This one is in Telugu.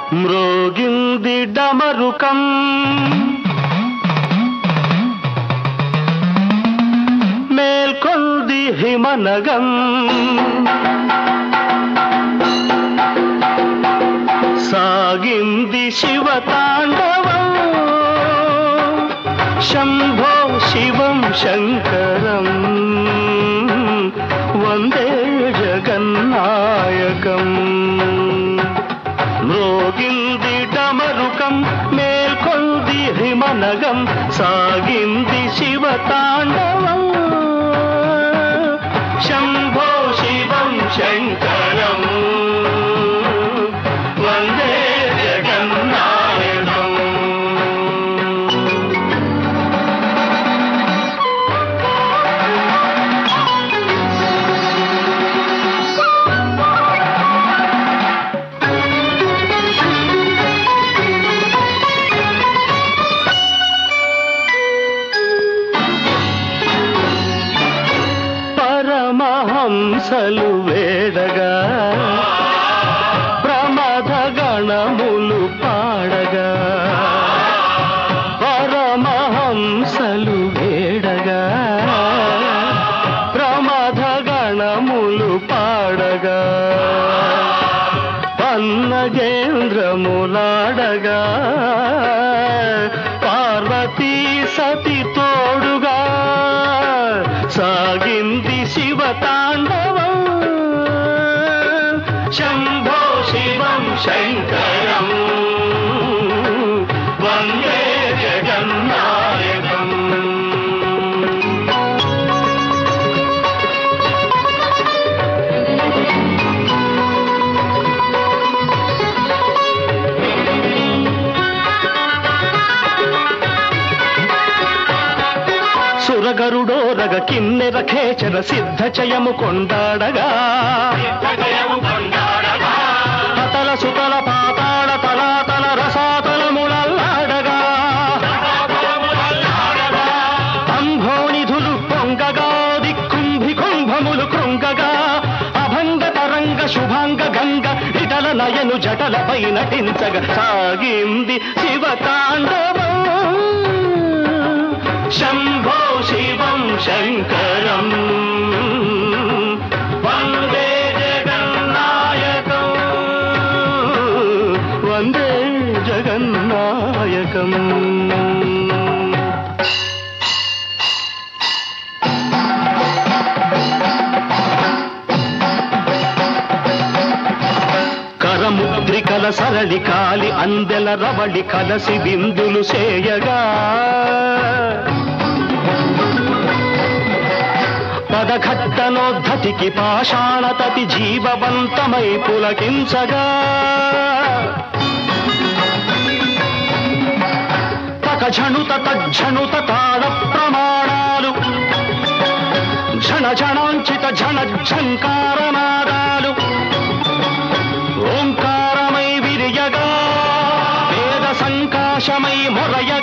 మ్రోగింది డమరుకం మేల్కొంది హిమనగం సాగింది శివతాండవం శంభో శివం శంకరం వందే జగన్నాయకం మ్రోగింది డమరుకం మేల్కొంది హిమనగం సాగింది శివతాండవం శంభో శివం శంకరం వందే జగన్నాయకం పరమహంసలు వేడగా ప్రమథ గణములు పాడగా పరమహంసలు వేడగా ప్రమథ గణములు పాడగా పన్నగేంద్రములాడగా పార్వతీ సతి తోడుగా సాగింది శివతాండవం శంభో శివం శంకరం వందే జగన్నాయకం సురగరుడోరగ కిన్నెర ఖేచర సిద్ధ చయము కొండాడగా అతల సుతల పాతాళ తలాతల రసాతలములల్లాడగా అంభోనిధులు పొంగగా దిక్కుంభి కుంభములు కృంగగా అభంగ తరంగ శుభాంగ గంగ ఇటల నయను జటలపై నటించగ సాగింది శివతాండవం శంభో శివం శంకరం వందే జగన్నాయకం వందే జగన్నాయకం కరముద్రికల సరళి కాలి అందెల రవళి కలసి బిందులు చేయగా పదఘట్టనోద్ధతికి పాషాణతతి జీవవంతమై పులకించగా తకఝణుత తజ్ఝణుత తాళ ప్రమాణాలు ఝణ ఝణాంచిత ఝణ ఝంకారనాదాలు ఓంకారమై విరియగా వేద సంకాశమై మొరయగా